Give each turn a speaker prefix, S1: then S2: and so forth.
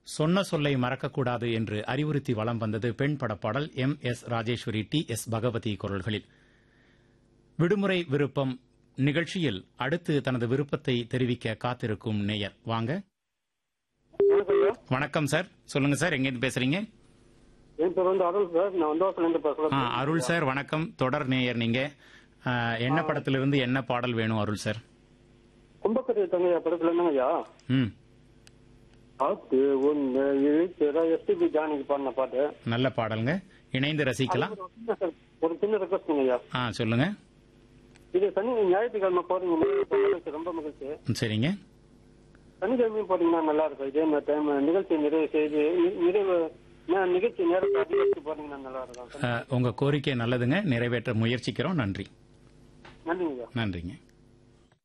S1: சொன்ன சொல்லை மறக்கக்கூடாது என்று அறிவுறுத்தி வலம் வந்தது பெண் படப்பாடல் M S Rajeswari T S Bhagavathi குரல்களில் விடுமுறை விருப்பம் நிகழ்ச்சியில் அடுத்து தனது விருப்பத்தை தெரிவிக்க காத்திருக்கும் நேயர் வாங்க
S2: வணக்கம் ஐயா
S1: வணக்கம் சார் சொல்லுங்க சார் எங்கேருந்து பேசுறீங்க
S2: என் பேர் வந்து அருள் சார் நான் வந்தவாசிலேருந்து
S1: ஆ,
S2: பேசுகிறேன்
S1: அருள் சார் வணக்கம் தொடர் நேயர் நீங்க ஆ, என்ன படத்திலிருந்து என்ன பாடல் வேணும் அருள் சார்
S2: கும்பக்கரை தங்கையா படத்துல என்னங்க ஐயா
S1: ம்
S2: காத்து ஒன்று இழுக்கிற எஸ்டிபி ஜானிக்கு பாடின பாட்டு
S1: நல்ல பாடலுங்க இணைந்து ரசிக்கலாம்
S2: ஒரு சின்ன- ஒரு சின்ன ரெக்வஸ்ட்ங்க ஐயா
S1: ஆ சொல்லுங்க
S2: இது சனி ஞாயிற்றுக்கிழமை போறீங்க மகிழ்ச்சி, ரொம்ப மகிழ்ச்சி
S1: ம், சரிங்க
S2: சனிக்கிழமையும் போறீங்கன்னா நல்லா இருக்கும் இதே மாதிரி டைம் நிகழ்ச்சி நிறைவு செய்து நி- நிறைவு நே- நிகழ்ச்சி நேரத்தை அதிகரித்து போறீங்கன்னா நல்லா இருக்கும்
S1: ஆ, உங்க கோரிக்கை நல்லதுங்க நிறைவேற்ற முயற்சிக்கிறோம் நன்றி
S2: நன்றிங்க ஐயா
S1: நன்றிங்க